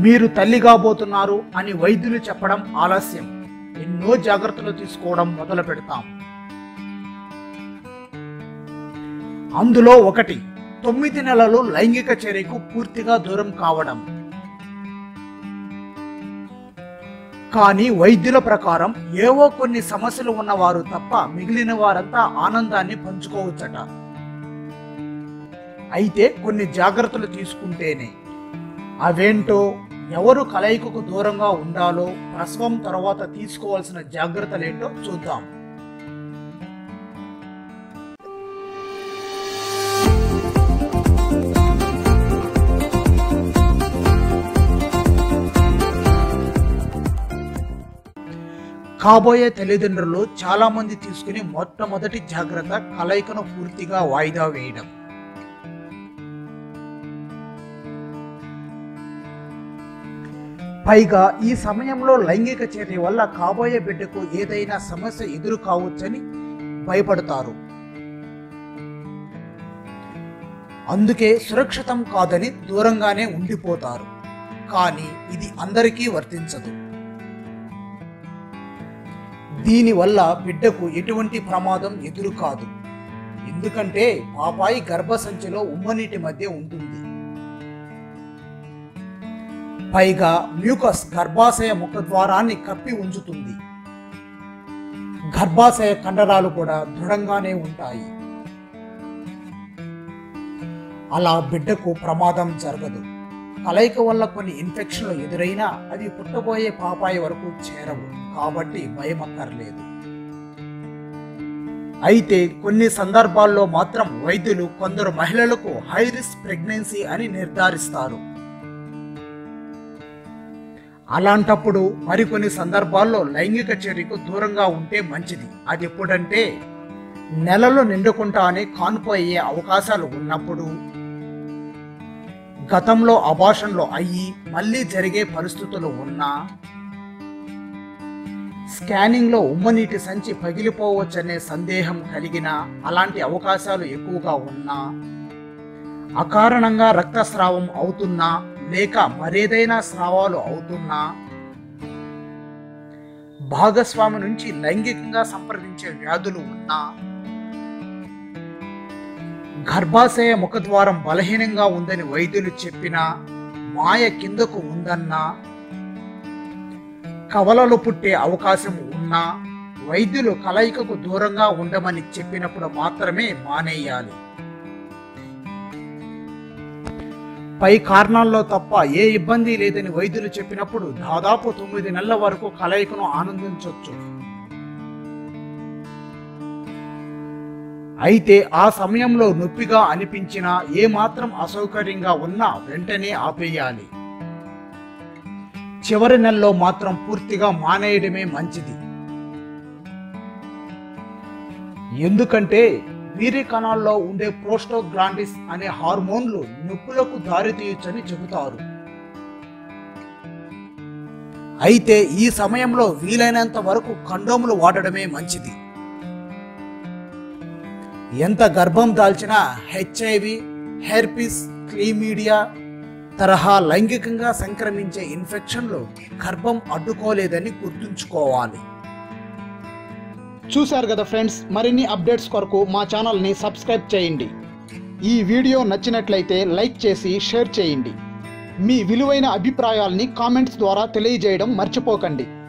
మీరు తల్లి కాబోతున్నారు అని వైద్యులు చెప్పడం ఆలస్యం ఎన్నో జాగ్రత్తలు తీసుకోవడం మొదలు పెడతాం అందులో ఒకటి తొమ్మిది నెలలు లైంగిక చర్యకు పూర్తిగా దూరం కావడం కానీ వైద్యుల ప్రకారం ఏవో కొన్ని సమస్యలు ఉన్నవారు తప్ప మిగిలిన వారంతా ఆనందాన్ని పంచుకోవచ్చట అయితే కొన్ని జాగ్రత్తలు తీసుకుంటేనే అవేంటో ఎవరు కలయికకు దూరంగా ఉండాలో ప్రసవం తర్వాత తీసుకోవాల్సిన జాగ్రత్తలేంటో చూద్దాం కాబోయే తల్లిదండ్రులు చాలా మంది తీసుకుని మొట్టమొదటి జాగ్రత్త కలయికను పూర్తిగా వాయిదా వేయడం పైగా ఈ సమయంలో లైంగిక చర్య వల్ల కాబోయే బిడ్డకు ఏదైనా సమస్య ఎదురు కావచ్చని భయపడతారు అందుకే సురక్షితం కాదని దూరంగానే ఉండిపోతారు కానీ ఇది అందరికీ వర్తించదు దీనివల్ల బిడ్డకు ఎటువంటి ప్రమాదం ఎదురు కాదు ఎందుకంటే పాపాయి గర్భసంచిలో ఉమ్మనీటి మధ్య ఉంటుంది పైగా మ్యూకస్ గర్భాశయ ముఖద్వారాన్ని కప్పి ఉంచుతుంది గర్భాశయ కండరాలు కూడా దృఢంగానే ఉంటాయి అలా బిడ్డకు ప్రమాదం జరగదు కలయిక వల్ల కొన్ని ఇన్ఫెక్షన్లు ఎదురైనా అవి పుట్టబోయే పాపాయి వరకు చేరవు కాబట్టి భయం అక్కర్లేదు అయితే కొన్ని సందర్భాల్లో మాత్రం వైద్యులు కొందరు మహిళలకు హై రిస్క్ ప్రెగ్నెన్సీ అని నిర్ధారిస్తారు అలాంటప్పుడు మరికొన్ని సందర్భాల్లో లైంగిక చర్యకు దూరంగా ఉంటే మంచిది అది ఎప్పుడంటే నెలలు నిండుకుంటానే కాన్పు అయ్యే అవకాశాలు ఉన్నప్పుడు గతంలో అభాషణలు అయ్యి మళ్ళీ జరిగే పరిస్థితులు ఉన్నా స్కానింగ్లో ఉమ్మనీటి సంచి పగిలిపోవచ్చనే సందేహం కలిగిన అలాంటి అవకాశాలు ఎక్కువగా ఉన్నా అకారణంగా రక్తస్రావం అవుతున్నా లేక మరేదైనా స్రావాలు అవుతున్నా భాగస్వామి నుంచి లైంగికంగా సంప్రదించే వ్యాధులు ఉన్నా గర్భాశయ ముఖద్వారం బలహీనంగా ఉందని వైద్యులు చెప్పినా మాయ కిందకు ఉందన్నా కవలలు పుట్టే అవకాశం ఉన్నా వైద్యులు కలయికకు దూరంగా ఉండమని చెప్పినప్పుడు మాత్రమే మానేయాలి పై కారణాల్లో తప్ప ఏ ఇబ్బంది లేదని వైద్యులు చెప్పినప్పుడు దాదాపు తొమ్మిది నెలల వరకు కలయికను ఆనందించవచ్చు అయితే ఆ సమయంలో నొప్పిగా అనిపించినా ఏమాత్రం అసౌకర్యంగా ఉన్నా వెంటనే ఆపేయాలి చివరి నెలలో మాత్రం పూర్తిగా మానేయడమే మంచిది ఎందుకంటే వీరి కణాల్లో ఉండే ప్రోస్టోగ్లాండిస్ అనే హార్మోన్లు నొప్పులకు దారితీయొచ్చని చెబుతారు అయితే ఈ సమయంలో వీలైనంత వరకు కండోములు వాడడమే మంచిది ఎంత గర్భం దాల్చినా హెచ్ఐవి హెర్పిస్ క్లీమీడియా తరహా లైంగికంగా సంక్రమించే ఇన్ఫెక్షన్లు గర్భం అడ్డుకోలేదని గుర్తుంచుకోవాలి చూశారు కదా ఫ్రెండ్స్ మరిన్ని అప్డేట్స్ కొరకు మా ఛానల్ని సబ్స్క్రైబ్ చేయండి ఈ వీడియో నచ్చినట్లయితే లైక్ చేసి షేర్ చేయండి మీ విలువైన అభిప్రాయాల్ని కామెంట్స్ ద్వారా తెలియజేయడం మర్చిపోకండి